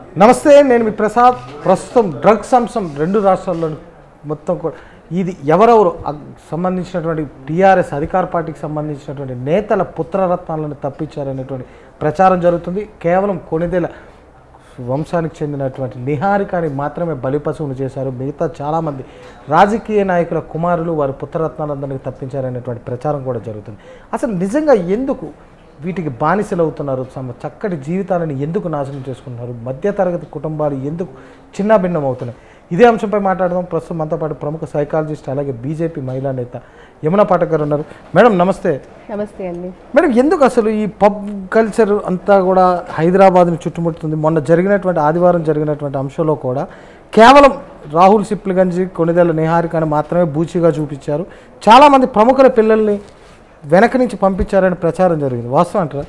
నమస్తే నేను మీ ప్రసాద్ ప్రస్తుతం డ్రగ్స్ అంశం రెండు రాష్ట్రాల్లోని మొత్తం కూడా ఇది ఎవరెవరు అగ్- సంబంధించినటువంటి టీఆర్ఎస్ అధికార పార్టీకి సంబంధించినటువంటి నేతల పుత్రరత్నాలను తప్పించారనేటువంటి ప్రచారం జరుగుతుంది కేవలం కొనిదెల వంశానికి చెందినటువంటి నిహారికాని మాత్రమే బలిపశువును చేశారు మిగతా చాలామంది రాజకీయ నాయకుల కుమారులు వారి పుత్రరత్నాలందరినీ తప్పించారనేటువంటి ప్రచారం కూడా జరుగుతుంది అసలు నిజంగా ఎందుకు వీటికి బానిసలు అవుతున్నారు తమ చక్కటి జీవితాలను ఎందుకు నాశనం చేసుకుంటున్నారు మధ్యతరగతి కుటుంబాలు ఎందుకు చిన్నాభిన్నం అవుతున్నాయి ఇదే అంశంపై మాట్లాడదాం ప్రస్తుతం మనతో పాటు ప్రముఖ సైకాలజిస్ట్ అలాగే బీజేపీ మహిళా నేత యమునా పాఠక్ గారు ఉన్నారు మేడం నమస్తే నమస్తే అండి మేడం ఎందుకు అసలు ఈ పబ్ కల్చర్ అంతా కూడా హైదరాబాద్ని చుట్టుముడుతుంది మొన్న జరిగినటువంటి ఆదివారం జరిగినటువంటి అంశంలో కూడా కేవలం రాహుల్ సిప్లిగంజి కొనిదెల నిహారికని మాత్రమే బూచిగా చూపించారు చాలామంది ప్రముఖుల పిల్లల్ని వెనక నుంచి పంపించారని ప్రచారం జరిగింది వాస్తవం అంటారా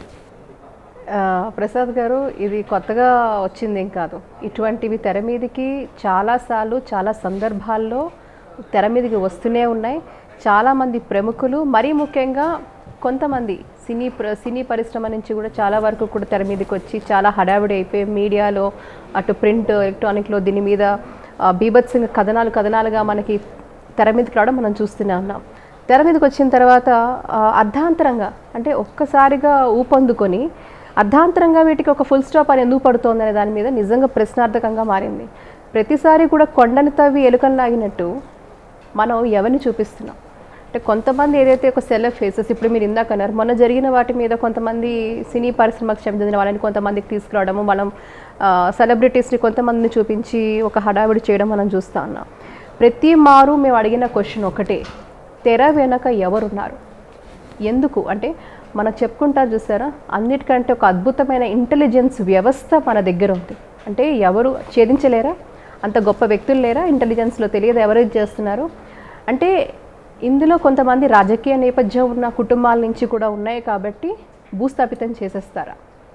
ఆ, ప్రసాద్ గారు ఇది కొత్తగా వచ్చింది ఏం కాదు ఇటువంటివి తెర మీదకి చాలాసార్లు చాలా సందర్భాల్లో తెర మీదకి వస్తూనే ఉన్నాయి చాలామంది ప్రముఖులు మరీ ముఖ్యంగా కొంతమంది సినీ ప్ర సినీ పరిశ్రమ నుంచి కూడా చాలా వరకు కూడా తెర మీదకి వచ్చి చాలా హడావిడి అయిపోయి మీడియాలో అటు ప్రింట్ ఎలక్ట్రానిక్లో దీని మీద ఆ, బీభత్సంగా కథనాలు కథనాలుగా మనకి తెర మీదకి రావడం మనం చూస్తూనే ఉన్నాం తెర మీదకి వచ్చిన తర్వాత ఆ, అర్ధాంతరంగా అంటే ఒక్కసారిగా ఊపందుకొని అర్ధాంతరంగా వీటికి ఒక ఫుల్ స్టాప్ అని ఎందుకు పడుతోంది అనే దాని మీద నిజంగా ప్రశ్నార్థకంగా మారింది ప్రతిసారి కూడా కొండని తవ్వి ఎలుకను లాగినట్టు మనం ఎవరిని చూపిస్తున్నాం అంటే కొంతమంది ఏదైతే ఒక సెలెఫ్ ఫేసెస్ ఇప్పుడు మీరు ఇందాక అన్నారు మొన్న జరిగిన వాటి మీద కొంతమంది సినీ పరిశ్రమకు చెందిన వాళ్ళని కొంతమందికి తీసుకురావడము మనం సెలబ్రిటీస్ని కొంతమందిని చూపించి ఒక హడావిడి చేయడం మనం చూస్తూ ఉన్నాం ప్రతి మారు మేము అడిగిన క్వశ్చన్ ఒకటే తెర వెనక ఎవరున్నారు ఎందుకు అంటే మనం చెప్పుకుంటారు చూసారా అన్నిటికంటే ఒక అద్భుతమైన ఇంటెలిజెన్స్ వ్యవస్థ మన దగ్గర ఉంది అంటే ఎవరు ఛేదించలేరా అంత గొప్ప వ్యక్తులు లేరా ఇంటెలిజెన్స్లో తెలియదు ఎవరు ఇది చేస్తున్నారు అంటే ఇందులో కొంతమంది రాజకీయ నేపథ్యం ఉన్న కుటుంబాల నుంచి కూడా ఉన్నాయి కాబట్టి భూస్థాపితం చేసేస్తారా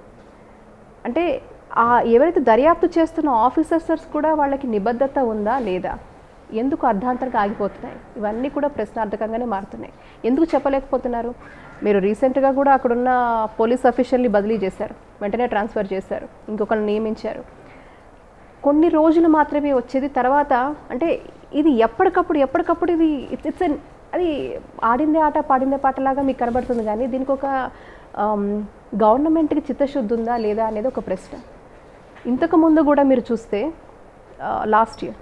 అంటే ఆ ఎవరైతే దర్యాప్తు చేస్తున్న ఆఫీసర్స్ కూడా వాళ్ళకి నిబద్ధత ఉందా లేదా ఎందుకు అర్ధాంతరంగా ఆగిపోతున్నాయి ఇవన్నీ కూడా ప్రశ్నార్థకంగానే మారుతున్నాయి ఎందుకు చెప్పలేకపోతున్నారు మీరు రీసెంట్గా కూడా అక్కడున్న పోలీస్ అఫీషియల్ని బదిలీ చేశారు వెంటనే ట్రాన్స్ఫర్ చేశారు ఇంకొకరిని నియమించారు కొన్ని రోజులు మాత్రమే వచ్చేది తర్వాత అంటే ఇది ఎప్పటికప్పుడు ఎప్పటికప్పుడు ఇది ఇట్స్ ఇట్స్ అది ఆడిందే ఆట పాడిందే పాటలాగా మీకు కనబడుతుంది కానీ దీనికి ఒక గవర్నమెంట్కి చిత్తశుద్ధి ఉందా లేదా అనేది ఒక ప్రశ్న ఇంతకు ముందు కూడా మీరు చూస్తే లాస్ట్ ఇయర్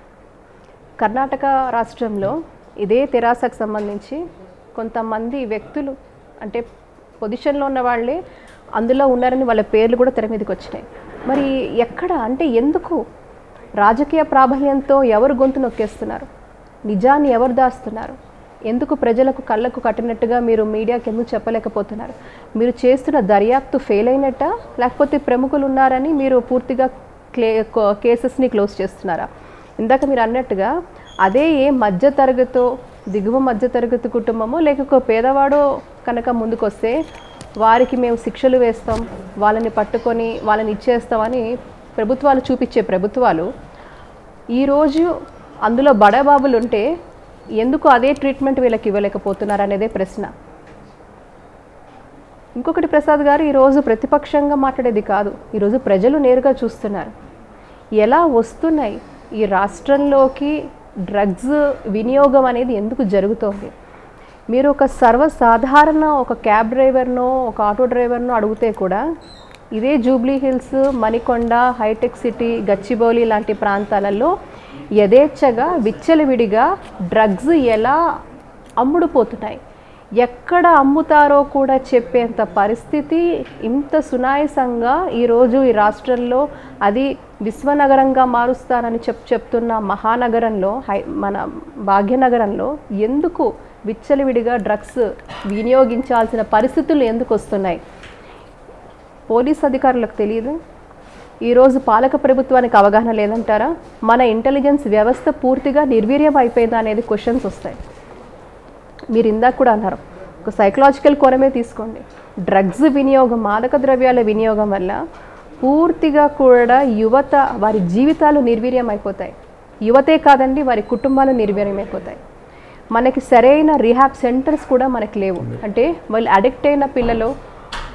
కర్ణాటక రాష్ట్రంలో ఇదే తెరాసకు సంబంధించి కొంతమంది వ్యక్తులు అంటే పొజిషన్లో ఉన్న వాళ్ళే అందులో ఉన్నారని వాళ్ళ పేర్లు కూడా తెర మీదకి వచ్చినాయి మరి ఎక్కడ అంటే ఎందుకు రాజకీయ ప్రాబల్యంతో ఎవరు గొంతు నొక్కేస్తున్నారు నిజాన్ని ఎవరు దాస్తున్నారు ఎందుకు ప్రజలకు కళ్ళకు కట్టినట్టుగా మీరు మీడియాకి ఎందుకు చెప్పలేకపోతున్నారు మీరు చేస్తున్న దర్యాప్తు ఫెయిల్ అయినట్ట లేకపోతే ప్రముఖులు ఉన్నారని మీరు పూర్తిగా క్లే కేసెస్ని క్లోజ్ చేస్తున్నారా ఇందాక మీరు అన్నట్టుగా అదే ఏ మధ్య తరగతో దిగువ మధ్య తరగతి కుటుంబమో లేక ఒక పేదవాడో కనుక ముందుకొస్తే వారికి మేము శిక్షలు వేస్తాం వాళ్ళని పట్టుకొని వాళ్ళని ఇచ్చేస్తామని ప్రభుత్వాలు చూపించే ప్రభుత్వాలు ఈరోజు అందులో బడబాబులు ఉంటే ఎందుకు అదే ట్రీట్మెంట్ వీళ్ళకి ఇవ్వలేకపోతున్నారు అనేదే ప్రశ్న ఇంకొకటి ప్రసాద్ గారు ఈరోజు ప్రతిపక్షంగా మాట్లాడేది కాదు ఈరోజు ప్రజలు నేరుగా చూస్తున్నారు ఎలా వస్తున్నాయి ఈ రాష్ట్రంలోకి డ్రగ్స్ వినియోగం అనేది ఎందుకు జరుగుతోంది మీరు ఒక సర్వసాధారణ ఒక క్యాబ్ డ్రైవర్నో ఒక ఆటో డ్రైవర్నో అడిగితే కూడా ఇదే జూబ్లీ హిల్స్ మణికొండ హైటెక్ సిటీ గచ్చిబౌలి లాంటి ప్రాంతాలలో యథేచ్ఛగా విచ్చలవిడిగా డ్రగ్స్ ఎలా అమ్ముడుపోతున్నాయి ఎక్కడ అమ్ముతారో కూడా చెప్పేంత పరిస్థితి ఇంత సునాయసంగా ఈరోజు ఈ రాష్ట్రంలో అది విశ్వనగరంగా మారుస్తానని చెప్ చెప్తున్న మహానగరంలో హై మన భాగ్యనగరంలో ఎందుకు విచ్చలవిడిగా డ్రగ్స్ వినియోగించాల్సిన పరిస్థితులు ఎందుకు వస్తున్నాయి పోలీస్ అధికారులకు తెలియదు ఈరోజు పాలక ప్రభుత్వానికి అవగాహన లేదంటారా మన ఇంటెలిజెన్స్ వ్యవస్థ పూర్తిగా నిర్వీర్యం అయిపోయిందా అనేది క్వశ్చన్స్ వస్తాయి మీరు ఇందాక కూడా అన్నారు ఒక సైకలాజికల్ కోణమే తీసుకోండి డ్రగ్స్ వినియోగం మాదక ద్రవ్యాల వినియోగం వల్ల పూర్తిగా కూడా యువత వారి జీవితాలు నిర్వీర్యం అయిపోతాయి యువతే కాదండి వారి కుటుంబాలు నిర్వీర్యం అయిపోతాయి మనకి సరైన రీహాబ్ సెంటర్స్ కూడా మనకి లేవు అంటే వాళ్ళు అడిక్ట్ అయిన పిల్లలు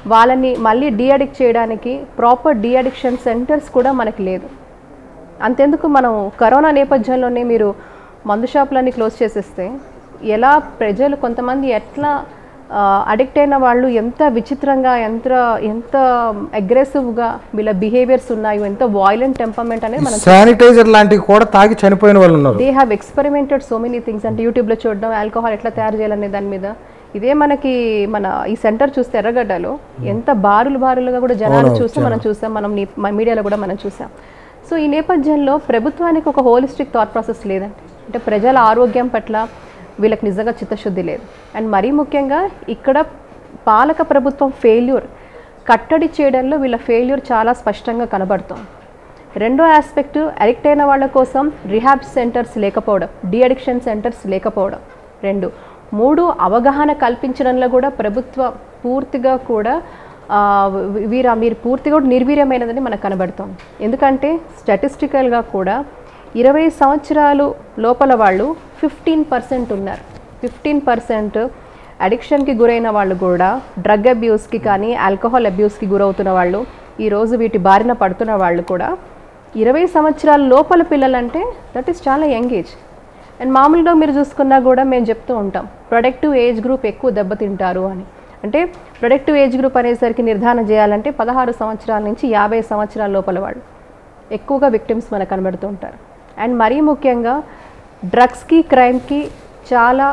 వాళ్ళని మళ్ళీ డీఅడిక్ట్ చేయడానికి ప్రాపర్ డీఅడిక్షన్ సెంటర్స్ కూడా మనకి లేదు అంతెందుకు మనం కరోనా నేపథ్యంలోనే మీరు మందు షాపులన్నీ క్లోజ్ చేసేస్తే ఎలా ప్రజలు కొంతమంది ఎట్లా అడిక్ట్ అయిన వాళ్ళు ఎంత విచిత్రంగా ఎంత ఎంత అగ్రెసివ్గా వీళ్ళ బిహేవియర్స్ ఉన్నాయో ఎంత వాయిలెంట్ టెంపర్మెంట్ అనేది మనం శానిటైజర్ లాంటివి కూడా తాగి చనిపోయిన వాళ్ళు ఉన్నారు they have experimented so many things అంటే యూట్యూబ్లో చూడడం ఆల్కహాల్ ఎట్లా తయారు చేయాలనే దాని మీద ఇదే మనకి మన ఈ సెంటర్ చూస్తే ఎర్రగడ్డలో ఎంత బారులు బారులుగా కూడా జనాలు చూస్తే మనం చూసాం మనం నీ- మన మీడియాలో కూడా మనం చూసాం సో ఈ నేపథ్యంలో ప్రభుత్వానికి ఒక హోలిస్టిక్ థాట్ ప్రాసెస్ లేదండి అంటే ప్రజల ఆరోగ్యం పట్ల వీళ్ళకి నిజంగా చిత్తశుద్ధి లేదు అండ్ మరీ ముఖ్యంగా ఇక్కడ పాలక ప్రభుత్వం ఫెయిల్యూర్ కట్టడి చేయడంలో వీళ్ళ ఫెయిల్యూర్ చాలా స్పష్టంగా కనబడుతోంది రెండో ఆస్పెక్ట్ అడిక్ట్ అయిన వాళ్ళ కోసం రిహాబ్ సెంటర్స్ లేకపోవడం డి అడిక్షన్ సెంటర్స్ లేకపోవడం రెండు మూడు అవగాహన కల్పించడంలో కూడా ప్రభుత్వం పూర్తిగా కూడా ఆ, వీ- వీర మీరు పూర్తిగా కూడా నిర్వీర్యమైనదని మనకు కనబడుతోంది ఎందుకంటే స్టాటిస్టికల్గా కూడా ఇరవై సంవత్సరాలు లోపల వాళ్ళు ఫిఫ్టీన్ పర్సెంట్ ఉన్నారు ఫిఫ్టీన్ పర్సెంట్ అడిక్షన్కి గురైన వాళ్ళు కూడా డ్రగ్ అబ్యూస్కి కానీ ఆల్కహాల్ అబ్యూస్కి గురవుతున్న వాళ్ళు ఈరోజు వీటి బారిన పడుతున్న వాళ్ళు కూడా ఇరవై సంవత్సరాల లోపల పిల్లలంటే దట్ ఈస్ చాలా యంగ్ ఏజ్ అండ్ మామూలుగా మీరు చూసుకున్నా కూడా మేము చెప్తూ ఉంటాం ప్రొడక్టివ్ ఏజ్ గ్రూప్ ఎక్కువ దెబ్బతింటారు అని అంటే ప్రొడక్టివ్ ఏజ్ గ్రూప్ అనేసరికి నిర్ధారణ చేయాలంటే పదహారు సంవత్సరాల నుంచి యాభై సంవత్సరాల లోపల వాళ్ళు ఎక్కువగా విక్టిమ్స్ మనకు కనబడుతూ ఉంటారు అండ్ మరీ ముఖ్యంగా డ్రగ్స్కి క్రైమ్కి చాలా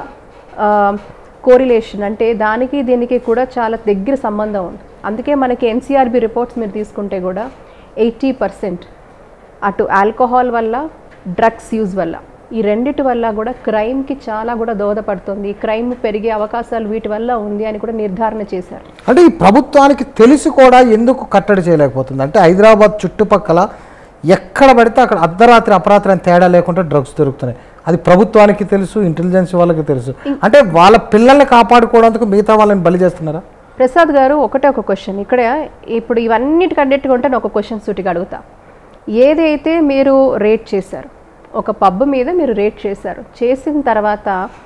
కోరిలేషన్ అంటే దానికి దీనికి కూడా చాలా దగ్గర సంబంధం ఉంది అందుకే మనకి ఎన్సీఆర్బి రిపోర్ట్స్ మీరు తీసుకుంటే కూడా ఎయిటీ పర్సెంట్ అటు ఆల్కహాల్ వల్ల డ్రగ్స్ యూజ్ వల్ల ఈ రెండిటి వల్ల కూడా క్రైమ్కి చాలా కూడా దోహదపడుతుంది క్రైమ్ పెరిగే అవకాశాలు వీటి వల్ల ఉంది అని కూడా నిర్ధారణ చేశారు అంటే ఈ ప్రభుత్వానికి తెలిసి కూడా ఎందుకు కట్టడి చేయలేకపోతుంది అంటే హైదరాబాద్ చుట్టుపక్కల ఎక్కడ పడితే అక్కడ అర్ధరాత్రి అపరాత్రి అని తేడా లేకుండా డ్రగ్స్ దొరుకుతున్నాయి అది ప్రభుత్వానికి తెలుసు ఇంటెలిజెన్స్ వాళ్ళకి తెలుసు అంటే వాళ్ళ పిల్లల్ని కాపాడుకోవడానికి మిగతా వాళ్ళని బలి చేస్తున్నారా ప్రసాద్ గారు ఒకటే ఒక క్వశ్చన్ ఇక్కడ ఇప్పుడు ఇవన్నిటికన్నిటిగా ఉంటే నేను ఒక క్వశ్చన్ సూటిగా అడుగుతా ఏదైతే మీరు రేట్ చేశారు ఒక పబ్ మీద మీరు రేట్ చేశారు చేసిన తర్వాత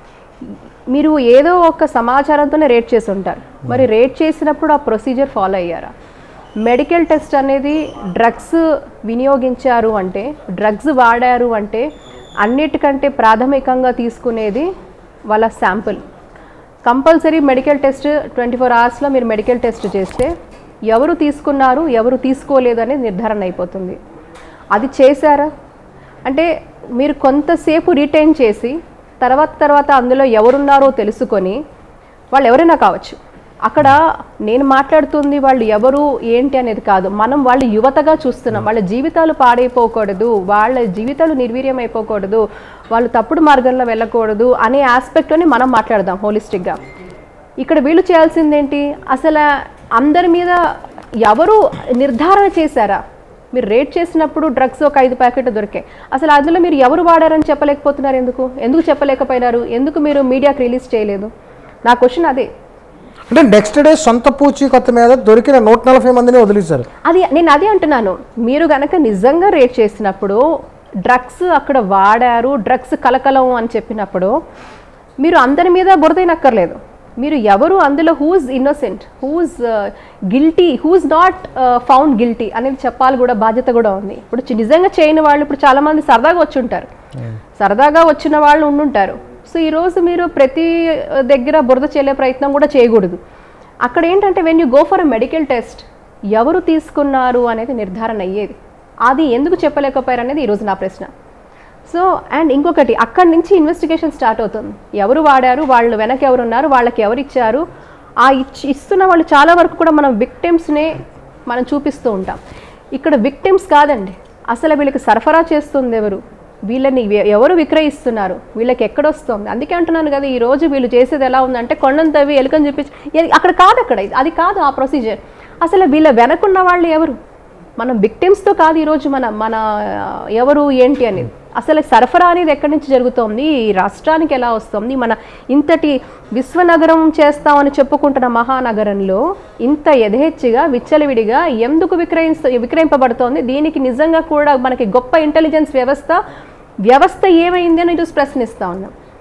మీరు ఏదో ఒక సమాచారంతోనే రేట్ చేసి ఉంటారు మరి రేట్ చేసినప్పుడు ఆ ప్రొసీజర్ ఫాలో అయ్యారా మెడికల్ టెస్ట్ అనేది డ్రగ్స్ వినియోగించారు అంటే డ్రగ్స్ వాడారు అంటే అన్నిటికంటే ప్రాథమికంగా తీసుకునేది వాళ్ళ sample compulsory medical test twenty four అవర్స్లో మీరు మెడికల్ టెస్ట్ చేస్తే ఎవరు తీసుకున్నారు ఎవరు తీసుకోలేదు అనేది నిర్ధారణ అయిపోతుంది అది చేశారా అంటే మీరు కొంతసేపు రిటైన్ చేసి తర్వాత తర్వాత అందులో ఎవరున్నారో తెలుసుకొని వాళ్ళు ఎవరైనా కావచ్చు అక్కడ నేను మాట్లాడుతుంది వాళ్ళు ఎవరు ఏంటి అనేది కాదు మనం వాళ్ళ యువతగా చూస్తున్నాం వాళ్ళ జీవితాలు పాడైపోకూడదు వాళ్ళ జీవితాలు నిర్వీర్యం అయిపోకూడదు వాళ్ళు తప్పుడు మార్గంలో వెళ్ళకూడదు అనే ఆస్పెక్ట్లోనే మనం మాట్లాడదాం హోలిస్టిక్గా ఇక్కడ వీళ్ళు చేయాల్సిందేంటి అసలు అందరి మీద ఎవరు నిర్ధారణ చేశారా మీరు రేట్ చేసినప్పుడు డ్రగ్స్ ఒక ఐదు ప్యాకెట్ దొరికాయి అసలు అందులో మీరు ఎవరు వాడారని చెప్పలేకపోతున్నారు ఎందుకు ఎందుకు చెప్పలేకపోయినారు ఎందుకు మీరు మీడియాకి రిలీజ్ చేయలేదు నా క్వశ్చన్ అదే అంటే నెక్స్ట్ డే సొంత పూచీకత్తు మీద దొరికిన నూట నలభై మందిని వదిలేశారు అది నేను అదే అంటున్నాను మీరు గనక నిజంగా రేట్ చేసినప్పుడు డ్రగ్స్ అక్కడ వాడారు డ్రగ్స్ కలకలం అని చెప్పినప్పుడు మీరు అందరి మీద బురదైనక్కర్లేదు మీరు ఎవరు అందులో who's innocent who's guilty who's not found guilty అనేది చెప్పాలి కూడా బాధ్యత కూడా ఉంది ఇప్పుడు చి- నిజంగా చేయని వాళ్ళు ఇప్పుడు చాలామంది సరదాగా వచ్చి ఉంటారు సరదాగా వచ్చిన వాళ్ళు ఉండుంటారు సో ఈరోజు మీరు ప్రతి uh, దగ్గర బురద చెల్లే ప్రయత్నం కూడా చేయకూడదు అక్కడ ఏంటంటే when you go for a medical test ఎవరు తీసుకున్నారు అనేది నిర్ధారణ అయ్యేది అది ఎందుకు చెప్పలేకపోయారు అనేది ఈరోజు నా ప్రశ్న సో అండ్ ఇంకొకటి అక్కడి నుంచి ఇన్వెస్టిగేషన్ స్టార్ట్ అవుతుంది ఎవరు వాడారు వాళ్ళు వెనక ఎవరు ఉన్నారు వాళ్ళకి ఎవరు ఇచ్చారు ఆ ఇచ్చి ఇస్తున్న వాళ్ళు చాలా వరకు కూడా మనం విక్టిమ్స్నే మనం చూపిస్తూ ఉంటాం ఇక్కడ విక్టిమ్స్ కాదండి అసలు వీళ్ళకి సరఫరా చేస్తుంది ఎవరు వీళ్ళని ఎ- ఎవరు విక్రయిస్తున్నారు వీళ్ళకి ఎక్కడొస్తుంది అందుకే అంటున్నాను కదా ఈ రోజు వీళ్ళు చేసేది ఎలా ఉందంటే కొండను తవ్వి ఎలుకని చూపించి ఏ- అక్కడ కాదు అక్కడ అది కాదు ఆ ప్రొసీజర్ అసలు వీళ్ళ వెనకున్న వాళ్ళు ఎవరు మనం విక్టిమ్స్తో కాదు ఈరోజు మన మన ఆ, ఎవరు ఏంటి అనేది అసలు సరఫరా అనేది ఎక్కడి నుంచి జరుగుతోంది ఈ రాష్ట్రానికి ఎలా వస్తుంది మన ఇంతటి విశ్వనగరం చేస్తామని చెప్పుకుంటున్న మహానగరంలో ఇంత యథేచ్ఛగా విచ్చలవిడిగా ఎందుకు విక్రయిస్త విక్రయింపబడుతోంది దీనికి నిజంగా కూడా మనకి గొప్ప ఇంటెలిజెన్స్ వ్యవస్థ వ్యవస్థ ఏమైంది అని ఈరోజు ప్రశ్నిస్తా ఉన్నాం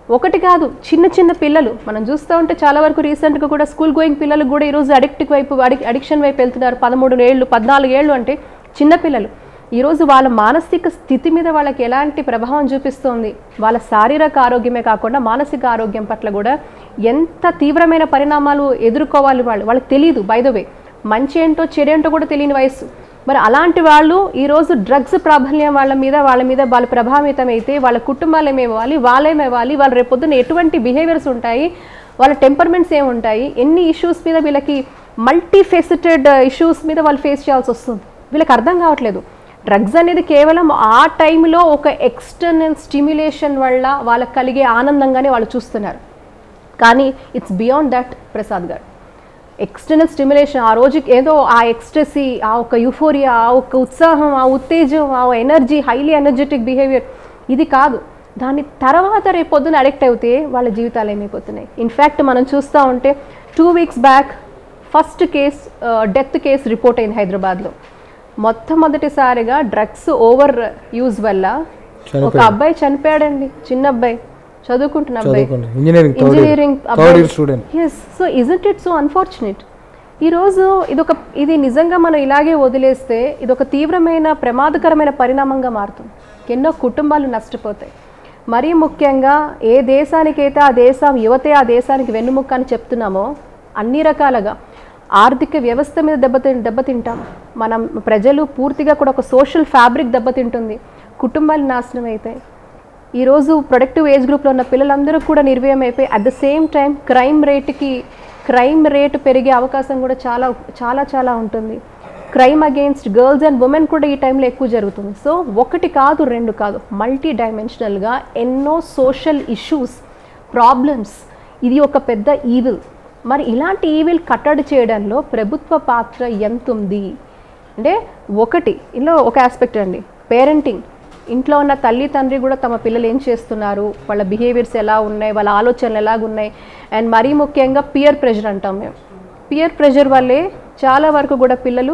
ఒకటి కాదు చిన్న చిన్న పిల్లలు మనం చూస్తూ ఉంటే చాలా వరకు రీసెంట్గా కూడా స్కూల్ గోయింగ్ పిల్లలు కూడా ఈరోజు అడిక్ట్ వైపు అడిక్షన్ వైపు వెళ్తున్నారు పదమూడు ఏళ్ళు పద్నాలుగు ఏళ్ళు అంటే చిన్న పిల్లలు ఈరోజు వాళ్ళ మానసిక స్థితి మీద వాళ్ళకి ఎలాంటి ప్రభావం చూపిస్తోంది వాళ్ళ శారీరక ఆరోగ్యమే కాకుండా మానసిక ఆరోగ్యం పట్ల కూడా ఎంత తీవ్రమైన పరిణామాలు ఎదుర్కోవాలి వాళ్ళు వాళ్ళకి తెలియదు బై ద వే మంచి ఏంటో చెడేంటో కూడా తెలియని వయసు మరి అలాంటి వాళ్ళు ఈరోజు డ్రగ్స్ ప్రాబల్యం వాళ్ళ మీద వాళ్ళ మీద వాళ్ళు ప్రభావితం అయితే వాళ్ళ కుటుంబాలు ఏమేవ్వాలి వాళ్ళేమివ్వాలి వాళ్ళ రేపొద్దున ఎటువంటి బిహేవియర్స్ ఉంటాయి వాళ్ళ టెంపర్మెంట్స్ ఏముంటాయి ఎన్ని ఇష్యూస్ మీద వీళ్ళకి మల్టీ ఫెసిటెడ్ ఇష్యూస్ మీద వాళ్ళు ఫేస్ చేయాల్సి వస్తుంది వీళ్ళకి అర్థం కావట్లేదు డ్రగ్స్ అనేది కేవలం ఆ టైంలో ఒక ఎక్స్టర్నల్ స్టిమ్యులేషన్ వల్ల వాళ్ళకి కలిగే ఆనందంగానే వాళ్ళు చూస్తున్నారు కానీ ఇట్స్ బియాండ్ దట్ ప్రసాద్ గారు ఎక్స్టర్నల్ స్టిమ్యులేషన్ ఆ రోజుకి ఏదో ఆ ఎక్స్ట్రెసీ ఆ ఒక యుఫోరియా ఆ ఒక ఉత్సాహం ఆ ఉత్తేజం ఆ ఎనర్జీ హైలీ ఎనర్జెటిక్ బిహేవియర్ ఇది కాదు దాని తర్వాత రేపు పొద్దున అడిక్ట్ అవుతే వాళ్ళ జీవితాలు ఏమైపోతున్నాయి ఇన్ఫ్యాక్ట్ మనం చూస్తూ ఉంటే two weeks back first case death case report అయింది హైదరాబాద్లో మొట్టమొదటిసారిగా డ్రగ్స్ ఓవర్ యూజ్ వల్ల ఒక అబ్బాయి చనిపోయాడండి చిన్న అబ్బాయి చదువుకుంటున్న అబ్బాయి చదువుకోండి engineering third engineering third year student yes so isn't it so unfortunate ఈరోజు ఇదొక ఇది నిజంగా మనం ఇలాగే వదిలేస్తే ఇదొక తీవ్రమైన ప్రమాదకరమైన పరిణామంగా మారుతుంది ఎన్నో కుటుంబాలు నష్టపోతాయి మరీ ముఖ్యంగా ఏ దేశానికైతే ఆ దేశం యువతే ఆ దేశానికి వెన్నుముక్క అని చెప్తున్నామో అన్ని రకాలుగా ఆర్థిక వ్యవస్థ మీద దెబ్బతి దెబ్బతింటాం మనం ప్రజలు పూర్తిగా కూడా ఒక సోషల్ ఫ్యాబ్రిక్ దెబ్బతింటుంది కుటుంబాలు నాశనం అవుతాయి ఈరోజు ప్రొడక్టివ్ ఏజ్ గ్రూప్లో ఉన్న పిల్లలందరూ కూడా నిర్వయం అయిపోయి at the same time crime రేటుకి క్రైమ్ రేటు పెరిగే అవకాశం కూడా చాలా చాలా చాలా ఉంటుంది crime against girls and women కూడా ఈ టైంలో ఎక్కువ జరుగుతుంది సో ఒకటి కాదు రెండు కాదు మల్టీ డైమెన్షనల్గా ఎన్నో సోషల్ ఇష్యూస్ ప్రాబ్లమ్స్ ఇది ఒక పెద్ద ఈవిల్ మరి ఇలాంటి ఈవిల్ కట్టడి చేయడంలో ప్రభుత్వ పాత్ర ఎంత ఉంది అంటే ఒకటి ఇందులో ఒక ఆస్పెక్ట్ అండి పేరెంటింగ్ ఇంట్లో ఉన్న తల్లి తండ్రి కూడా తమ పిల్లలు ఏం చేస్తున్నారు వాళ్ళ బిహేవియర్స్ ఎలా ఉన్నాయి వాళ్ళ ఆలోచనలు ఎలాగున్నాయి అండ్ మరీ ముఖ్యంగా పియర్ ప్రెషర్ అంటాం మేము పియర్ ప్రెషర్ వల్లే చాలా వరకు కూడా పిల్లలు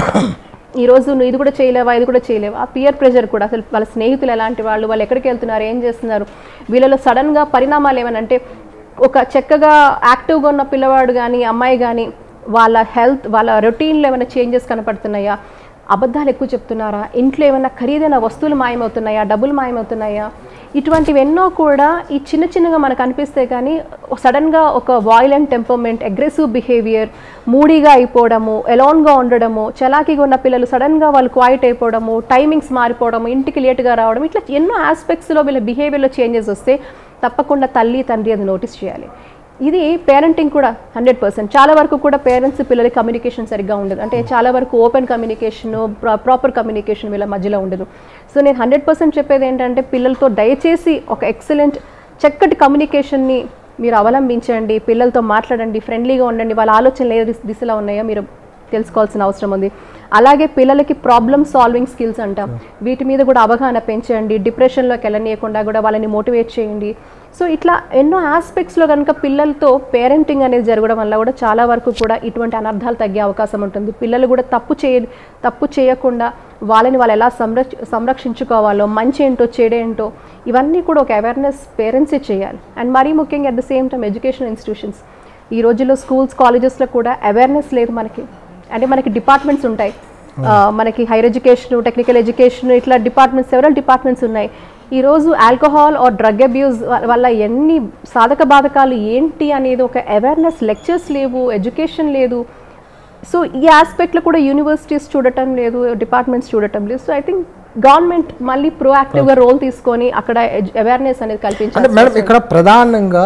ఈరోజు నువ్వు ఇది కూడా చేయలేవా ఇది కూడా చేయలేవా ఆ పియర్ ప్రెషర్ కూడా అసలు వాళ్ళ స్నేహితులు ఎలాంటి వాళ్ళు వాళ్ళు ఎక్కడికి వెళ్తున్నారు ఏం చేస్తున్నారు వీళ్ళలో సడన్గా పరిణామాలు ఏమనంటే ఒక చక్కగా యాక్టివ్గా ఉన్న పిల్లవాడు కానీ అమ్మాయి కానీ వాళ్ళ హెల్త్ వాళ్ళ రొటీన్లో ఏమైనా చేంజెస్ కనపడుతున్నాయా అబద్ధాలు ఎక్కువ చెప్తున్నారా ఇంట్లో ఏమైనా ఖరీదైన వస్తువులు మాయమవుతున్నాయా డబ్బులు మాయమవుతున్నాయా ఇటువంటివి ఎన్నో కూడా ఈ చిన్న చిన్నగా మనకు అనిపిస్తే కానీ సడన్గా ఒక వాయిలెంట్ టెంపర్మెంట్ అగ్రెసివ్ బిహేవియర్ మూడీగా అయిపోవడము ఎలాన్గా ఉండడము చలాకీగా ఉన్న పిల్లలు సడన్గా వాళ్ళు క్వైట్ అయిపోవడము టైమింగ్స్ మారిపోవడము ఇంటికి లేటుగా రావడం ఇట్లా ఎన్నో ఆస్పెక్ట్స్లో వీళ్ళ బిహేవియర్లో చేంజెస్ వస్తే తప్పకుండా తల్లి తండ్రి అది నోటీస్ చేయాలి ఇది పేరెంటింగ్ కూడా హండ్రెడ్ పర్సెంట్ చాలా వరకు కూడా పేరెంట్స్ పిల్లలకి కమ్యూనికేషన్ సరిగ్గా ఉండదు అంటే చాలా వరకు ఓపెన్ కమ్యూనికేషన్ ప్రాపర్ కమ్యూనికేషన్ వీళ్ళ మధ్యలో ఉండదు సో నేను హండ్రెడ్ పర్సెంట్ చెప్పేది ఏంటంటే పిల్లలతో దయచేసి ఒక ఎక్సలెంట్ చక్కటి కమ్యూనికేషన్ని మీరు అవలంబించండి పిల్లలతో మాట్లాడండి ఫ్రెండ్లీగా ఉండండి వాళ్ళ ఆలోచనలు ఏ దిశ- దిశలో ఉన్నాయో మీరు తెలుసుకోవాల్సిన అవసరం ఉంది అలాగే పిల్లలకి ప్రాబ్లమ్ సాల్వింగ్ స్కిల్స్ అంటాం వీటి మీద కూడా అవగాహన పెంచండి డిప్రెషన్లోకి వెళ్ళనీయకుండా కూడా వాళ్ళని మోటివేట్ చేయండి సో ఇట్లా ఎన్నో ఆస్పెక్ట్స్లో కనుక పిల్లలతో పేరెంటింగ్ అనేది జరగడం వల్ల కూడా చాలా వరకు కూడా ఇటువంటి అనర్థాలు తగ్గే అవకాశం ఉంటుంది పిల్లలు కూడా తప్పు చేయ తప్పు చేయకుండా వాళ్ళని వాళ్ళు ఎలా సంరక్ష సంరక్షించుకోవాలో మంచి ఏంటో చెడేంటో ఇవన్నీ కూడా ఒక అవేర్నెస్ పేరెంట్సే చేయాలి అండ్ మరీ ముఖ్యంగా at the same time education institutions ఈ రోజుల్లో స్కూల్స్ కాలేజెస్లో కూడా అవేర్నెస్ లేదు మనకి అంటే మనకి డిపార్ట్మెంట్స్ ఉంటాయి ఆ, మనకి హైయర్ ఎడ్యుకేషన్ టెక్నికల్ ఎడ్యుకేషన్ ఇట్లా డిపార్ట్మెంట్స్ సెవరల్ డిపార్ట్మెంట్స్ ఉన్నాయి ఈరోజు ఆల్కహాల్ ఆర్ డ్రగ్ అబ్యూస్ వల్ల ఎన్ని సాధక బాధకాలు ఏంటి అనేది ఒక అవేర్నెస్ లెక్చర్స్ లేవు ఎడ్యుకేషన్ లేదు సో ఈ ఆస్పెక్ట్లో కూడా యూనివర్సిటీస్ చూడటం లేదు డిపార్ట్మెంట్స్ చూడటం లేదు సో ఐ థింక్ గవర్నమెంట్ మళ్ళీ ప్రోయాక్టివ్గా రోల్ తీసుకొని అక్కడ అవేర్నెస్ అనేది అంటే కల్పించాలి మేడం ఇక్కడ ప్రధానంగా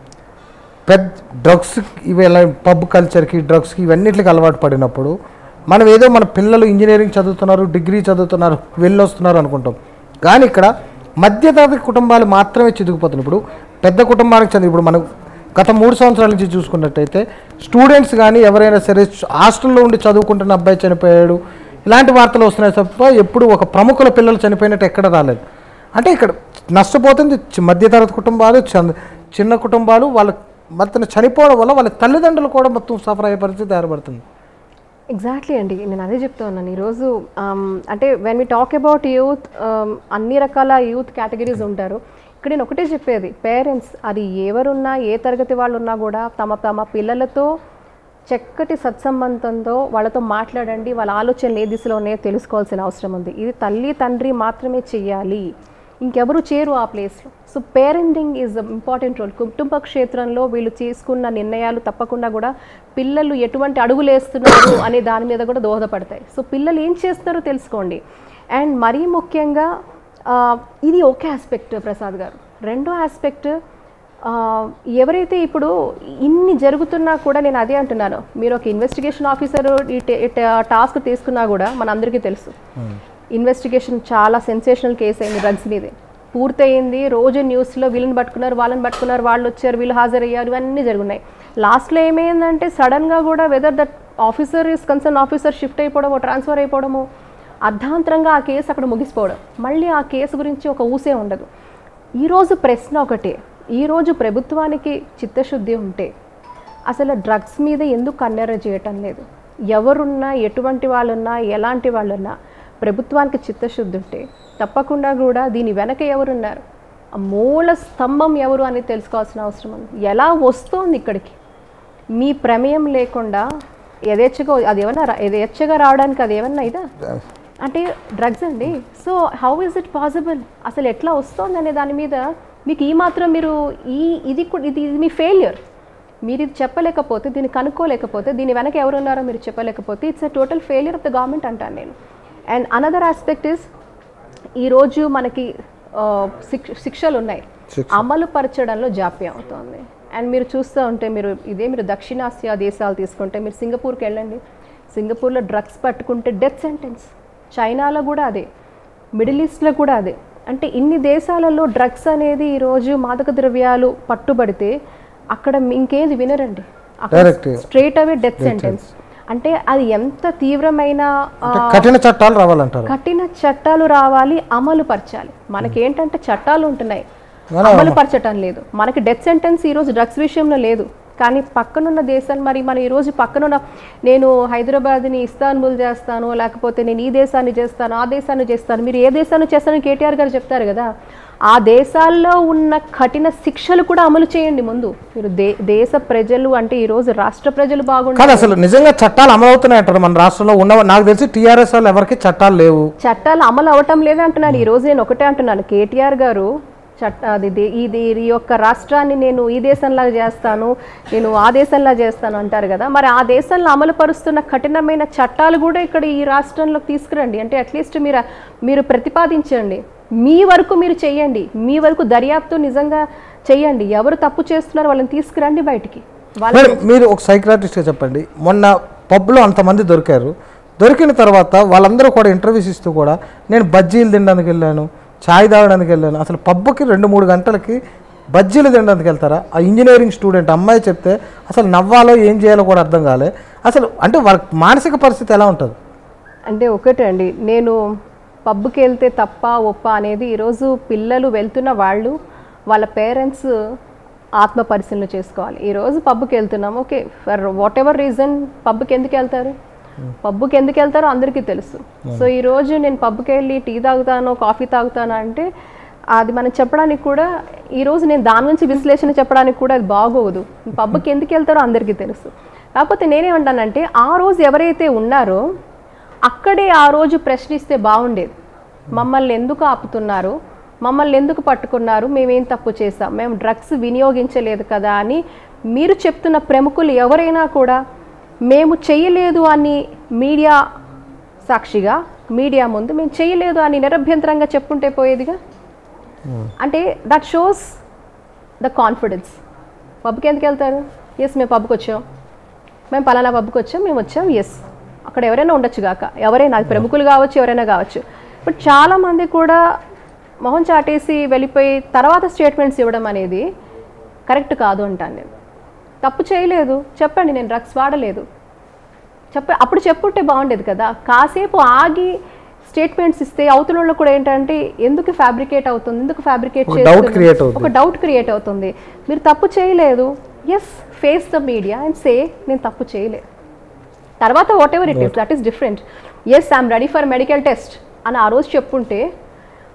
పెద్ద డ్రగ్స్ ఇవి ఎలా పబ్ కల్చర్కి డ్రగ్స్కి ఇవన్నిటికి అలవాటు పడినప్పుడు మనం ఏదో మన పిల్లలు ఇంజనీరింగ్ చదువుతున్నారు డిగ్రీ చదువుతున్నారు వెళ్ళొస్తున్నారు అనుకుంటాం కానీ ఇక్కడ మధ్యతరగతి కుటుంబాలు మాత్రమే చితికిపోతున్నాయి ఇప్పుడు పెద్ద కుటుంబానికి చదివి ఇప్పుడు మనం గత మూడు సంవత్సరాల నుంచి చూసుకున్నట్టయితే స్టూడెంట్స్ కానీ ఎవరైనా సరే హాస్టల్లో ఉండి చదువుకుంటున్న అబ్బాయి చనిపోయాడు ఇలాంటి వార్తలు వస్తున్నాయి తప్ప ఎప్పుడు ఒక ప్రముఖుల పిల్లలు చనిపోయినట్టు ఎక్కడ రాలేదు అంటే ఇక్కడ నష్టపోతుంది చి- మధ్యతరగతి కుటుంబాలు చంద- చిన్న కుటుంబాలు వాళ్ళ మొత్తం చనిపోవడం వల్ల వాళ్ళ తల్లిదండ్రులు కూడా మొత్తం సఫర్ అయ్యే పరిస్థితి ఏర్పడుతుంది ఎగ్జాక్ట్లీ అండి నేను అదే చెప్తా ఉన్నాను ఈరోజు ఆమ్, అంటే when we talk about youth అన్ని రకాల యూత్ కేటగిరీస్ ఉంటారు ఇక్కడ నేను ఒకటే చెప్పేది పేరెంట్స్ అది ఎవరున్నా ఏ తరగతి వాళ్ళు ఉన్నా కూడా తమ తమ పిల్లలతో చక్కటి సత్సంబంధంతో వాళ్ళతో మాట్లాడండి వాళ్ళ ఆలోచనలు ఏ దిశలో ఉన్నాయో తెలుసుకోవాల్సిన అవసరం ఉంది ఇది తల్లి తండ్రి మాత్రమే చెయ్యాలి ఇంకెవరు చేరు ఆ ప్లేస్లో so parenting is important role కుటుంబ క్షేత్రంలో వీళ్ళు తీసుకున్న నిర్ణయాలు తప్పకుండా కూడా పిల్లలు ఎటువంటి అడుగులు వేస్తున్నారు అనే దాని మీద కూడా దోహదపడతాయి సో పిల్లలు ఏం చేస్తున్నారో తెలుసుకోండి అండ్ మరీ ముఖ్యంగా ఆ, ఇది ఒక ఆస్పెక్ట్ ప్రసాద్ గారు రెండో ఆస్పెక్ట్ ఆ, ఎవరైతే ఇప్పుడు ఇన్ని జరుగుతున్నా కూడా నేను అదే అంటున్నాను మీరు ఒక ఇన్వెస్టిగేషన్ ఆఫీసర్ ఈ టే- ఈ ట- టాస్క్ తీసుకున్నా కూడా మనందరికీ తెలుసు ఇన్వెస్టిగేషన్ చాలా సెన్సేషనల్ కేసు అయింది డ్రగ్స్ మీదే పూర్తయింది రోజు న్యూస్లో వీళ్ళని పట్టుకున్నారు వాళ్ళని పట్టుకున్నారు వాళ్ళు వచ్చారు వీళ్ళు హాజరయ్యారు ఇవన్నీ జరుగున్నాయి లాస్ట్లో ఏమైందంటే సడన్గా కూడా whether that officer is concern officer shift అయిపోవడము ట్రాన్స్ఫర్ అయిపోవడము అర్ధాంతరంగా ఆ కేసు అక్కడ ముగిసిపోవడం మళ్ళీ ఆ కేసు గురించి ఒక ఊసే ఉండదు ఈరోజు ప్రశ్న ఒకటే ఈరోజు ప్రభుత్వానికి చిత్తశుద్ధి ఉంటే అసలు డ్రగ్స్ మీద ఎందుకు కన్నెర చేయటం లేదు ఎవరున్నా ఎటువంటి వాళ్ళున్నా ఎలాంటి వాళ్ళున్నా ప్రభుత్వానికి చిత్తశుద్ధి ఉంటే తప్పకుండా కూడా దీని వెనక ఎవరున్నారు ఆ మూల స్తంభం ఎవరు అనేది తెలుసుకోవాల్సిన అవసరం ఉంది ఎలా వస్తోంది ఇక్కడికి మీ ప్రమేయం లేకుండా యథేచ్ఛగా అది ఏమన్నా రా- యథేచ్ఛగా రావడానికి అది ఏమన్నా ఇదా అంటే డ్రగ్స్ అండి so how is it possible అసలు ఎట్లా వస్తుంది అనే దాని మీద మీకు ఈ మాత్రం మీరు ఈ ఇది కూడా ఇది ఇది మీ ఫెయిల్యూర్ మీరు ఇది చెప్పలేకపోతే దీన్ని కనుక్కోలేకపోతే దీని వెనక ఎవరున్నారో మీరు చెప్పలేకపోతే it's a total failure of the government అంటాను నేను అండ్ అనదర్ ఆస్పెక్ట్ ఇస్ ఈరోజు మనకి ఆ, శిక్ష శిక్షలు ఉన్నాయి శిక్ష. అమలు పరచడంలో జాప్యం అవుతోంది అండ్ మీరు చూస్తూ ఉంటే మీరు ఇదే మీరు దక్షిణాసియా దేశాలు తీసుకుంటే మీరు సింగపూర్కి వెళ్ళండి సింగపూర్లో డ్రగ్స్ పట్టుకుంటే డెత్ సెంటెన్స్ చైనాలో కూడా అదే మిడిల్ ఈస్ట్లో కూడా అదే అంటే ఇన్ని దేశాలలో డ్రగ్స్ అనేది ఈరోజు మాదక ద్రవ్యాలు పట్టుబడితే అక్కడ ఇంకేది వినరండి Direct. Straight away death sentence అంటే అది ఎంత తీవ్రమైన ఆ, అంటే కఠిన చట్టాలు రావాలంటారు కఠిన చట్టాలు రావాలి అమలు పరచాలి మనకేంటంటే చట్టాలు ఉంటున్నాయి మన- అమలు పరచటం లేదు మనకి డెత్ సెంటెన్స్ ఈరోజు డ్రగ్స్ విషయంలో లేదు కానీ పక్కనున్న దేశాలు మరి మన ఈరోజు పక్కనున్న నేను హైదరాబాద్ని ఇస్తాన్బుల్ చేస్తాను లేకపోతే నేను ఈ దేశాన్ని చేస్తాను ఆ దేశాన్ని చేస్తాను మీరు ఏ దేశాన్ని చేస్తానని కేటీఆర్ గారు చెప్తారు కదా ఆ దేశాల్లో ఉన్న కఠిన శిక్షలు కూడా అమలు చేయండి ముందు మీరు దే దేశ ప్రజలు అంటే ఈరోజు రాష్ట్ర ప్రజలు బాగుండాలి కానీ అసలు నిజంగా చట్టాలు అమలవుతున్నాయి అంటారు మన రాష్ట్రంలో ఉన్న నాకు తెలిసి టీఆర్ఎస్ వాళ్ళు ఎవరికి చట్టాలు లేవు చట్టాలు అమలు అవటం లేదే అంటున్నాను ఈ రోజు నేను ఒకటే అంటున్నాను కేటీఆర్ గారు చట్ట అది దే- ఇది ఈ యొక్క రాష్ట్రాన్ని నేను ఈ దేశంలాగా చేస్తాను నేను ఆ దేశంలా చేస్తాను అంటారు కదా మరి ఆ దేశంలో అమలు పరుస్తున్న కఠినమైన చట్టాలు కూడా ఇక్కడ ఈ రాష్ట్రంలోకి తీసుకురండి అంటే అట్లీస్ట్ మీరు మీరు ప్రతిపాదించండి మీ వరకు మీరు చెయ్యండి మీ వరకు దర్యాప్తు నిజంగా చెయ్యండి ఎవరు తప్పు చేస్తున్నారో వాళ్ళని తీసుకురండి బయటికి వాళ్ళ మరి మీరు ఒక సైక్రాటిస్ట్గా చెప్పండి మొన్న పబ్లో అంతమంది దొరికారు దొరికిన తర్వాత వాళ్ళందరూ కూడా ఇంటర్వ్యూస్ ఇస్తూ కూడా నేను బజ్జీలు తినడానికి వెళ్ళాను ఛాయ్ తాగడానికి వెళ్ళాను అసలు పబ్కి రెండు మూడు గంటలకి బజ్జీలు తినడానికి వెళ్తారా ఆ ఇంజనీరింగ్ స్టూడెంట్ అమ్మాయి చెప్తే అసలు నవ్వాలో ఏం చేయాలో కూడా అర్థం కాలే అసలు అంటే వాళ్ళ మానసిక పరిస్థితి ఎలా ఉంటుంది అంటే ఒకటే అండి నేను పబ్కి వెళ్తే తప్ప ఒప్ప అనేది ఈరోజు పిల్లలు వెళ్తున్న వాళ్ళు వాళ్ళ పేరెంట్స్ ఆత్మ పరిశీలన చేసుకోవాలి ఈరోజు పబ్కి వెళ్తున్నాం okay for whatever reason పబ్కి ఎందుకు వెళ్తారు పబ్కి ఎందుకు వెళ్తారో అందరికీ తెలుసు సో ఈరోజు నేను పబ్కి వెళ్ళి టీ తాగుతాను కాఫీ తాగుతాను అంటే అది మనం చెప్పడానికి కూడా ఈరోజు నేను దాని నుంచి విశ్లేషణ చెప్పడానికి కూడా అది బాగోదు పబ్కి ఎందుకు వెళ్తారో అందరికీ తెలుసు కాకపోతే నేనేమంటానంటే ఆ రోజు ఎవరైతే ఉన్నారో అక్కడే ఆ రోజు ప్రశ్నిస్తే బాగుండేది మమ్మల్ని ఎందుకు ఆపుతున్నారు మమ్మల్ని ఎందుకు పట్టుకున్నారు మేమేం తప్పు చేసాం మేము డ్రగ్స్ వినియోగించలేదు కదా అని మీరు చెప్తున్న ప్రముఖులు ఎవరైనా కూడా మేము చేయలేదు అని మీడియా సాక్షిగా మీడియా ముందు మేము చేయలేదు అని నిరభ్యంతరంగా చెప్పుంటే పోయేదిగా అంటే దట్ షోస్ ద కాన్ఫిడెన్స్ పబ్కి ఎందుకు వెళ్తారు ఎస్ మేము పబ్కి వచ్చాం మేము పలానా పబ్కి వచ్చాం మేము వచ్చాం ఎస్ అక్కడ ఎవరైనా ఉండొచ్చు గాక ఎవరైనా అది ప్రముఖులు కావచ్చు ఎవరైనా కావచ్చు బట్ చాలామంది కూడా మొహం చాటేసి వెళ్ళిపోయి తర్వాత స్టేట్మెంట్స్ ఇవ్వడం అనేది కరెక్ట్ కాదు అంటాను నేను తప్పు చేయలేదు చెప్పండి నేను డ్రగ్స్ వాడలేదు చెప్ప అప్పుడు చెప్పుంటే బాగుండేది కదా కాసేపు ఆగి స్టేట్మెంట్స్ ఇస్తే అవతల వాళ్ళు కూడా ఏంటంటే ఎందుకు ఫ్యాబ్రికేట్ అవుతుంది ఎందుకు ఫ్యాబ్రికేట్ ఒక doubt create అవుతుంది. ఒక డౌట్ క్రియేట్ అవుతుంది మీరు తప్పు చేయలేదు yes face the media and say నేను తప్పు చేయలేదు తర్వాత whatever it is that is different yes I'm ready for medical test అని ఆ రోజు చెప్పుంటే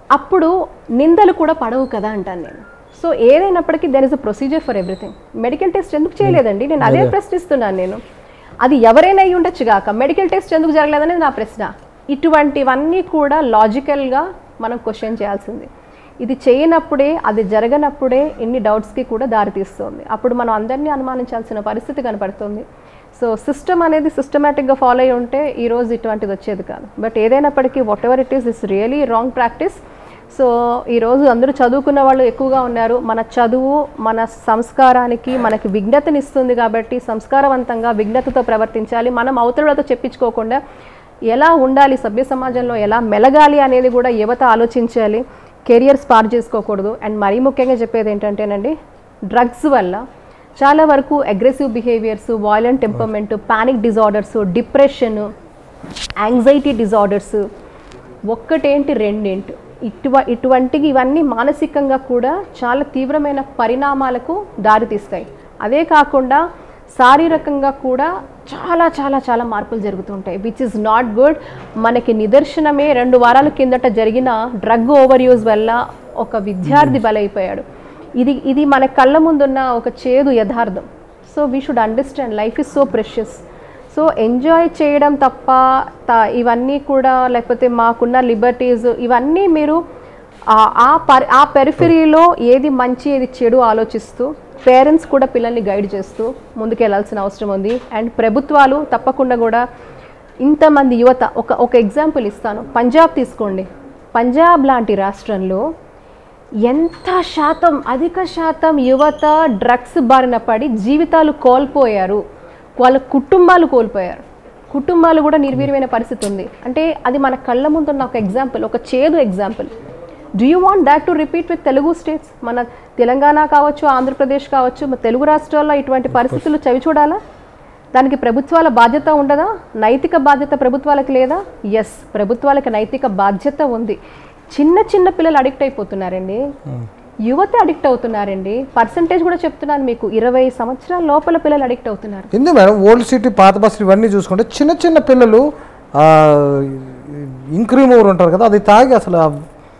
అప్పుడు నిందలు కూడా పడవు కదా అంటాను నేను సో ఏదైనప్పటికీ there is a procedure for everything medical test ఎందుకు చేయలేదండి నేను అదే ప్రశ్నిస్తున్నాను నేను అది ఎవరైనా అయి ఉండొచ్చు కాక మెడికల్ టెస్ట్ ఎందుకు జరగలేదనేది నా ప్రశ్న ఇటువంటివన్నీ కూడా లాజికల్గా మనం క్వశ్చన్ చేయాల్సింది ఇది చేయనప్పుడే అది జరగనప్పుడే ఎన్ని డౌట్స్కి కూడా దారితీస్తుంది అప్పుడు మనం అందరినీ అనుమానించాల్సిన పరిస్థితి కనపడుతుంది సో సిస్టమ్ అనేది సిస్టమేటిక్గా ఫాలో అయి ఉంటే ఈరోజు ఇటువంటిది వచ్చేది కాదు బట్ ఏదైనప్పటికీ whatever it is is really wrong practice so ఈరోజు అందరూ చదువుకున్న వాళ్ళు ఎక్కువగా ఉన్నారు మన చదువు మన సంస్కారానికి మనకి విఘ్నతనిస్తుంది కాబట్టి సంస్కారవంతంగా విఘ్నతతో ప్రవర్తించాలి మనం అవతలతో చెప్పించుకోకుండా ఎలా ఉండాలి సభ్య సమాజంలో ఎలా మెలగాలి అనేది కూడా యువత ఆలోచించాలి కెరియర్ స్పార్ చేసుకోకూడదు అండ్ మరీ ముఖ్యంగా చెప్పేది ఏంటంటేనండి డ్రగ్స్ వల్ల చాలా వరకు aggressive behaviours violent temperament panic disorders depression anxiety disorders ఒక్కటేంటి రెండేంటి ఇటువ ఇటువంటి ఇవన్నీ మానసికంగా కూడా చాలా తీవ్రమైన పరిణామాలకు దారితీస్తాయి అదే కాకుండా శారీరకంగా కూడా చాలా చాలా చాలా మార్పులు జరుగుతుంటాయి విచ్ ఇస్ నాట్ గుడ్ మనకి నిదర్శనమే రెండు వారాల కిందట జరిగిన డ్రగ్ ఓవర్ యూజ్ వల్ల ఒక విద్యార్థి బలైపోయాడు ఇది ఇది మన కళ్ళ ముందున్న ఒక చేదు యథార్థం so we should understand life is so precious so enjoy చేయడం తప్ప త- ఇవన్నీ కూడా లేకపోతే మాకున్న లిబర్టీస్ ఇవన్నీ మీరు ఆ- ఆ పరి ఆ పెరిఫరీలో ఏది మంచి ఏది చెడు ఆలోచిస్తూ పేరెంట్స్ కూడా పిల్లల్ని గైడ్ చేస్తూ ముందుకెళ్లాల్సిన అవసరం ఉంది అండ్ ప్రభుత్వాలు తప్పకుండా కూడా ఇంతమంది యువత ఒక ఒక ఎగ్జాంపుల్ ఇస్తాను పంజాబ్ తీసుకోండి పంజాబ్ లాంటి రాష్ట్రంలో ఎంత శాతం అధిక శాతం యువత డ్రగ్స్ బారిన పడి జీవితాలు కోల్పోయారు వాళ్ళ కుటుంబాలు కోల్పోయారు కుటుంబాలు కూడా నిర్వీర్యమైన పరిస్థితి ఉంది అంటే అది మన కళ్ళ ముందున్న ఒక ఎగ్జాంపుల్ ఒక చేదు example do you want that to repeat with Telugu states మన తెలంగాణ కావచ్చు ఆంధ్రప్రదేశ్ కావచ్చు మన తెలుగు రాష్ట్రాల్లో ఇటువంటి పరిస్థితులు చవి చూడాలా దానికి ప్రభుత్వాల బాధ్యత ఉండదా నైతిక బాధ్యత ప్రభుత్వాలకు లేదా ఎస్ ప్రభుత్వాలకు నైతిక బాధ్యత ఉంది చిన్న చిన్న పిల్లలు అడిక్ట్ అయిపోతున్నారండి యువత అడిక్ట్ అవుతున్నారండి పర్సంటేజ్ కూడా చెప్తున్నాను మీకు ఇరవై సంవత్సరాల లోపల పిల్లలు అడిక్ట్ అవుతున్నారు ఎందుకు మేడం ఓల్డ్ సిటీ పాత బస్సులు ఇవన్నీ చూసుకుంటే చిన్న చిన్న పిల్లలు ఇంక్ రిమూవర్ ఉంటారు కదా అది తాగి అసలు ఆ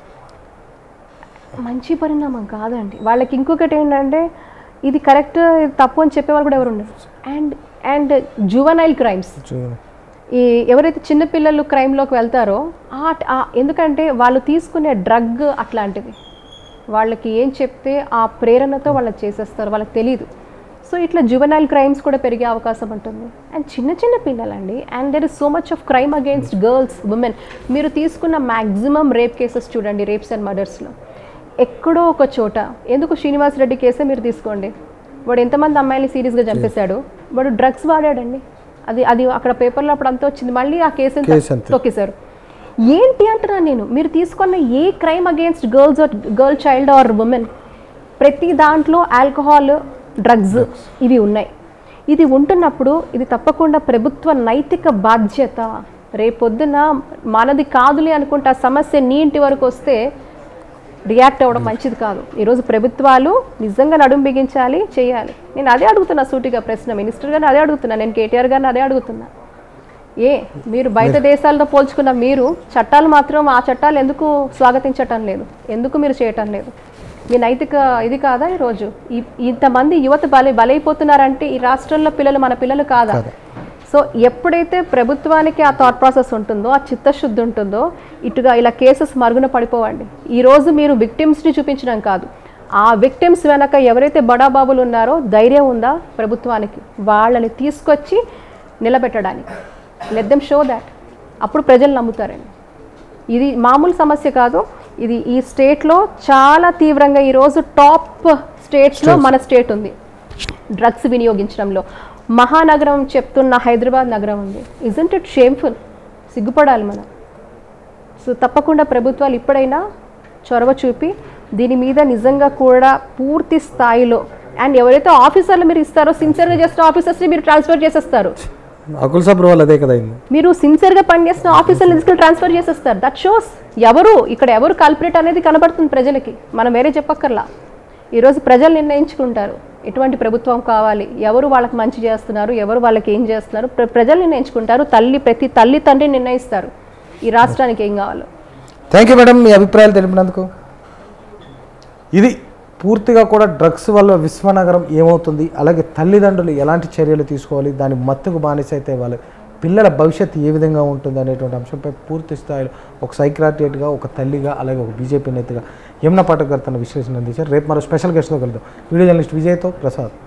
మంచి పరిణామం కాదండి వాళ్ళకి ఇంకొకటి ఏంటంటే ఇది కరెక్ట్ ఇది తప్పు అని చెప్పేవాళ్ళు కూడా ఎవరు ఉండరు అండ్ అండ్ జువనైల్ క్రైమ్స్ చూ- ఈ ఎవరైతే చిన్నపిల్లలు క్రైమ్లోకి వెళ్తారో ఆ ఆ- ఎందుకంటే వాళ్ళు తీసుకునే డ్రగ్ అట్లాంటిది వాళ్ళకి ఏం చెప్తే ఆ ప్రేరణతో వాళ్ళకి చేసేస్తారు వాళ్ళకి తెలియదు సో ఇట్లా జువనైల్ క్రైమ్స్ కూడా పెరిగే అవకాశం ఉంటుంది అండ్ చిన్న చిన్న పిల్లలండి and there is so much of crime against girls women మీరు తీసుకున్న మ్యాక్సిమం రేప్ కేసెస్ చూడండి రేప్స్ అండ్ మర్డర్స్లో ఎక్కడో ఒక చోట ఎందుకు శ్రీనివాస్ రెడ్డి కేసే మీరు తీసుకోండి వాడు ఎంతమంది అమ్మాయిని సీరియస్గా చంపేశాడు వాడు డ్రగ్స్ వాడాడండి అది అది అక్కడ పేపర్లో అప్పుడు అంతా వచ్చింది మళ్ళీ ఆ కేసు కేసు అంతే. తొక్కేశారు ఏంటి అంటున్నాను నేను మీరు తీసుకున్న ఏ crime against girls or girl child or women ప్రతి దాంట్లో ఆల్కహాల్ డ్రగ్స్ ఇవి ఉన్నాయి ఇది ఉంటున్నప్పుడు ఇది తప్పకుండా ప్రభుత్వ నైతిక బాధ్యత రేపొద్దున మనది కాదులే అనుకుంటే ఆ సమస్య నీ ఇంటి వరకు వస్తే రియాక్ట్ అవ్వడం మంచిది కాదు ఈరోజు ప్రభుత్వాలు నిజంగా నడుం బిగించాలి చేయాలి నేను అదే అడుగుతున్నా సూటిగా ప్రశ్న మినిస్టర్ గారిని అదే అడుగుతున్నా నేను కేటీఆర్ గారిని అదే అడుగుతున్నా ఏ మీరు బయట దేశాలతో పోల్చుకున్న మీరు చట్టాలు మాత్రం ఆ చట్టాలు ఎందుకు స్వాగతించటం లేదు ఎందుకు మీరు చేయటం లేదు మీ నైతిక ఇది కాదా ఈరోజు ఈ- ఇంతమంది యువత బలి బలైపోతున్నారంటే ఈ రాష్ట్రంలో పిల్లలు మన పిల్లలు కాదా సో ఎప్పుడైతే ప్రభుత్వానికి ఆ థాట్ ప్రాసెస్ ఉంటుందో ఆ చిత్తశుద్ధి ఉంటుందో ఇటుగా ఇలా కేసెస్ మరుగున పడిపోవండి ఈరోజు మీరు విక్టిమ్స్ని చూపించడం కాదు ఆ విక్టిమ్స్ వెనక ఎవరైతే బడాబాబులు ఉన్నారో ధైర్యం ఉందా ప్రభుత్వానికి వాళ్ళని తీసుకొచ్చి నిలబెట్టడానికి లెట్ దెమ్ షో దాట్ అప్పుడు ప్రజలు నమ్ముతారండి ఇది మామూలు సమస్య కాదు ఇది ఈ స్టేట్లో చాలా తీవ్రంగా ఈరోజు టాప్ స్టేట్స్లో మన స్టేట్ ఉంది డ్రగ్స్ వినియోగించడంలో మహానగరం చెప్తున్న హైదరాబాద్ నగరం ఉంది ఇజంట్ ఇట్ షేమ్ఫుల్ సిగ్గుపడాలి మనం సో తప్పకుండా ప్రభుత్వాలు ఇప్పుడైనా చొరవ చూపి దీని మీద నిజంగా కూడా పూర్తి స్థాయిలో అండ్ ఎవరైతే ఆఫీసర్లు మీరు ఇస్తారో సిన్సియర్గా చేస్తున్న ఆఫీసర్స్ని మీరు ట్రాన్స్ఫర్ చేసేస్తారు అకుల్ సబ్రు వాళ్ళు అదే కదా అయింది మీరు సిన్సియర్గా పనిచేస్తున్న ఆఫీసర్ని తీసుకెళ్ళి ట్రాన్స్ఫర్ చేసేస్తారు దట్ షోస్ ఎవరు ఇక్కడ ఎవరు కల్పరేట్ అనేది కనబడుతుంది ప్రజలకి మనం వేరే చెప్పక్కర్లా ఈరోజు ప్రజలు నిర్ణయించుకుంటారు ఎటువంటి ప్రభుత్వం కావాలి ఎవరు వాళ్ళకి మంచి చేస్తున్నారు ఎవరు వాళ్ళకి ఏం చేస్తున్నారు ప్ర- ప్రజలు నిర్ణయించుకుంటారు తల్లి ప్రతి తల్లి తండ్రి నిర్ణయిస్తారు ఈ రాష్ట్రానికి ఏం కావాలో థ్యాంక్ యూ మేడం మీ అభిప్రాయాలు తెలిపినందుకు ఇది పూర్తిగా కూడా డ్రగ్స్ వల్ల విశ్వనగరం ఏమవుతుంది అలాగే తల్లిదండ్రులు ఎలాంటి చర్యలు తీసుకోవాలి దాని మత్తుకు బానిస అయితే వాళ్ళు పిల్లల భవిష్యత్తు ఏ విధంగా ఉంటుంది అనేటువంటి అంశంపై పూర్తి స్థాయిలో ఒక సైక్రాటియేట్గా ఒక తల్లిగా అలాగే ఒక బీజేపీ నేతగా యమున పాఠక్ గారు తన విశ్లేషణ అందించారు రేపు మరో స్పెషల్ గెస్ట్తో కలుద్దాం వీడియో జర్నలిస్ట్ విజయ్తో ప్రసాద్